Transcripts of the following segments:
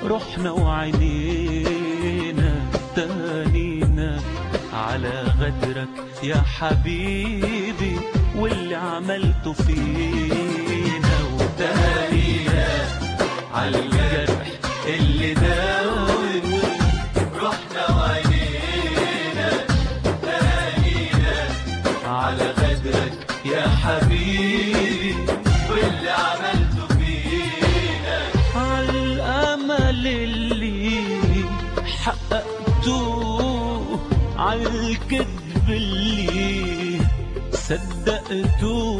رحنا وعينينا تانينا على غدرك يا حبيبي واللي عملته فينا وتانينا على الجرح اللي داوي رحنا وعينينا تانينا على غدرك يا حبيبي واللي عملته فينا على الأمل اللي حققته على الكذب اللي صدقته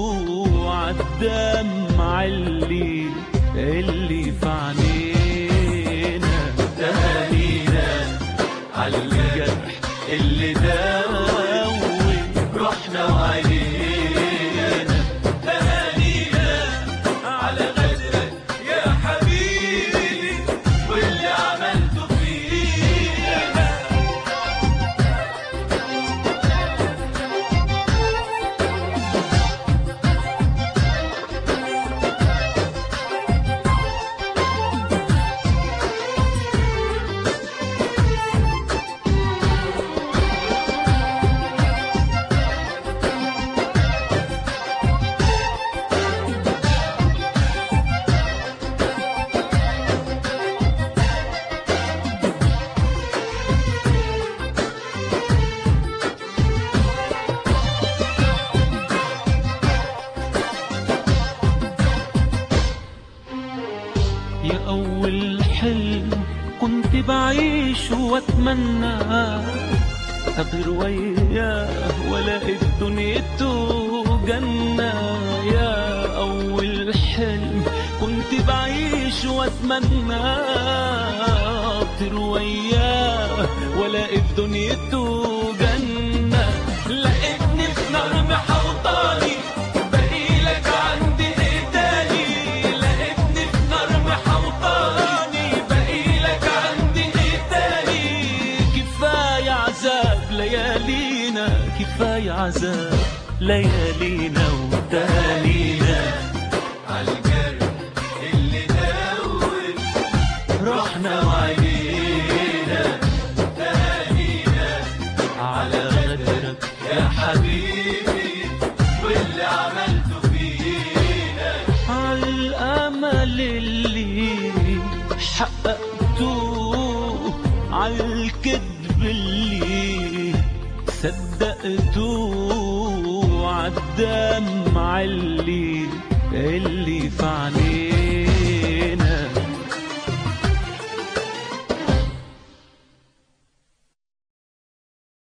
عالدمع اللي اللي في عينينا تهانينا على الجرح اللي داوي رحنا وعينينا تهانينا على غدرك يا حبيبي واللي عملته فينا يا أول حلم كنت بعيش واتمنى أطير وياه ولاقي دنيته جنة يا أول حلم كنت بعيش واتمنى أطير وياه ولاقي في دنيته جنة لقيتني في نار محوطاني بقيلك عندي ايه تاني لقيتني في نار محوطاني بقيلك عندي ايه تاني كفاية عذاب ليالينا كفاية عذاب ليالينا وتهانينا عالجرح اللي داوي رحنا وعينينا تهانينا على غدرك يا حبيبي واللي عملته فينا على الأمل اللي حققته على الكذب اللي صدقته عالدمع اللي اللي في عينينا